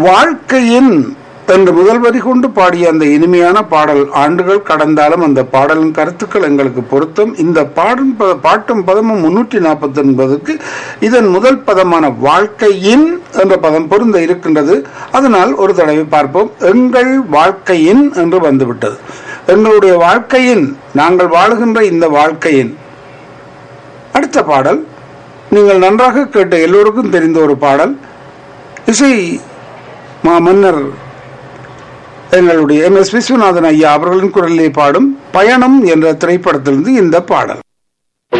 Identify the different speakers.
Speaker 1: வாழ்க்கையின் என்று முதல் வரி கொண்டு பாடிய அந்த இனிமையான பாடல் ஆண்டுகள் கடந்தாலும் அந்த பாடலின் கருத்துக்கள் எங்களுக்கு பொருத்தம் இந்த பாடும் ப- பாட்டும் பதமும் முன்னூற்றி நாற்பத்தி ஒன்பதுக்கு இதன் முதல் பதமான வாழ்க்கையின் என்ற பதம் பொருந்த இருக்கின்றது அதனால் ஒரு தடவை பார்ப்போம் எங்கள் வாழ்க்கையின் என்று வந்துவிட்டது எங்களுடைய வாழ்க்கையின் நாங்கள் வாழுகின்ற இந்த வாழ்க்கையின் அடுத்த பாடல் நீங்கள் நன்றாக கேட்ட எல்லோருக்கும் தெரிந்த ஒரு பாடல் இசை மா மன்னர் எங்களுடைய எம் எஸ் விஸ்வநாதன் ஐயா அவர்களின் குரலிலே பாடும் பயணம் என்ற திரைப்படத்திலிருந்து இந்த பாடல்